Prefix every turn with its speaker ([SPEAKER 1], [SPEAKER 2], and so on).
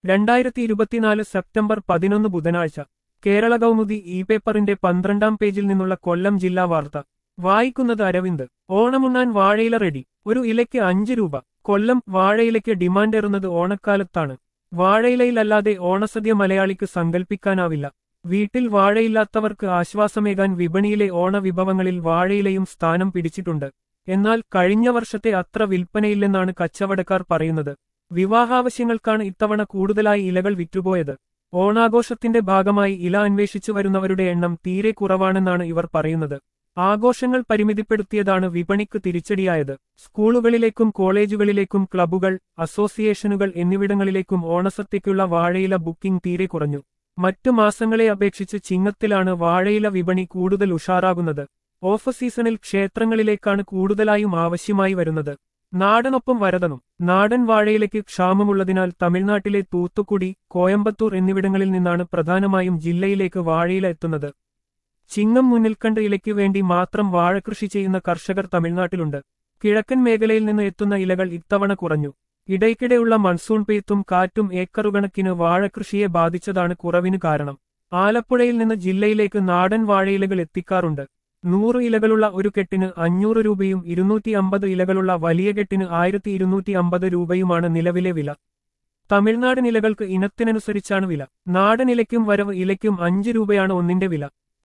[SPEAKER 1] രണ്ടായിരത്തി ഇരുപത്തിനാല് സെപ്റ്റംബർ പതിനൊന്ന് ബുധനാഴ്ച കേരള കൗമുദി ഇ പേപ്പറിന്റെ പന്ത്രണ്ടാം പേജിൽ നിന്നുള്ള കൊല്ലം ജില്ലാ വാർത്ത വായിക്കുന്നത് അരവിന്ദ് ഓണമുണ്ണാൻ വാഴയില റെഡി ഒരു ഇലയ്ക്ക് അഞ്ച് രൂപ കൊല്ലം വാഴയിലയ്ക്ക് ഡിമാൻഡേറുന്നത് ഓണക്കാലത്താണ് വാഴയിലയിലല്ലാതെ ഓണസദ്യ മലയാളിക്ക് സങ്കൽപ്പിക്കാനാവില്ല വീട്ടിൽ വാഴയില്ലാത്തവർക്ക് ആശ്വാസമേകാൻ വിപണിയിലെ ഓണവിഭവങ്ങളിൽ വാഴയിലയും സ്ഥാനം പിടിച്ചിട്ടുണ്ട് എന്നാൽ കഴിഞ്ഞ വർഷത്തെ അത്ര വിൽപ്പനയില്ലെന്നാണ് കച്ചവടക്കാർ പറയുന്നത് വിവാഹാവശ്യങ്ങൾക്കാണ് ഇത്തവണ കൂടുതലായി ഇലകൾ വിറ്റുപോയത് ഓണാഘോഷത്തിന്റെ ഭാഗമായി ഇല അന്വേഷിച്ചു വരുന്നവരുടെ എണ്ണം തീരെ കുറവാണെന്നാണ് ഇവർ പറയുന്നത് ആഘോഷങ്ങൾ പരിമിതിപ്പെടുത്തിയതാണ് വിപണിക്ക് തിരിച്ചടിയായത് സ്കൂളുകളിലേക്കും കോളേജുകളിലേക്കും ക്ലബ്ബുകൾ അസോസിയേഷനുകൾ എന്നിവിടങ്ങളിലേക്കും ഓണസദ്യയ്ക്കുള്ള വാഴയില ബുക്കിംഗ് തീരെ കുറഞ്ഞു മറ്റു മാസങ്ങളെ അപേക്ഷിച്ച് ചിങ്ങത്തിലാണ് വാഴയില വിപണി കൂടുതൽ ഉഷാറാകുന്നത് ഓഫ് സീസണിൽ ക്ഷേത്രങ്ങളിലേക്കാണ് കൂടുതലായും ആവശ്യമായി വരുന്നത് നാടനൊപ്പം വരതനും നാടൻ വാഴയിലേക്ക് ക്ഷാമമുള്ളതിനാൽ തമിഴ്നാട്ടിലെ തൂത്തുക്കുടി കോയമ്പത്തൂർ എന്നിവിടങ്ങളിൽ നിന്നാണ് പ്രധാനമായും ജില്ലയിലേക്ക് വാഴയില എത്തുന്നത് ചിങ്ങം മുന്നിൽ കണ്ട് ഇലയ്ക്കു വേണ്ടി മാത്രം വാഴകൃഷി ചെയ്യുന്ന കർഷകർ തമിഴ്നാട്ടിലുണ്ട് കിഴക്കൻ മേഖലയിൽ നിന്ന് എത്തുന്ന ഇലകൾ ഇത്തവണ കുറഞ്ഞു ഇടയ്ക്കിടെയുള്ള മൺസൂൺ പെയ്ത്തും കാറ്റും ഏക്കറുകണക്കിന് വാഴകൃഷിയെ ബാധിച്ചതാണ് കുറവിന് കാരണം ആലപ്പുഴയിൽ നിന്ന് ജില്ലയിലേക്ക് നാടൻ വാഴയിലകൾ എത്തിക്കാറുണ്ട് നൂറ് ഇലകളുള്ള ഒരു കെട്ടിന് അഞ്ഞൂറ് രൂപയും ഇരുന്നൂറ്റി അമ്പത് ഇലകളുള്ള വലിയ കെട്ടിന് ആയിരത്തി ഇരുന്നൂറ്റി അമ്പത് രൂപയുമാണ് നിലവിലെ വില തമിഴ്നാടൻ ഇലകൾക്ക് ഇനത്തിനനുസരിച്ചാണ് വില നാടൻ ഇലയ്ക്കും വരവ് ഇലയ്ക്കും അഞ്ച് രൂപയാണ് ഒന്നിന്റെ വില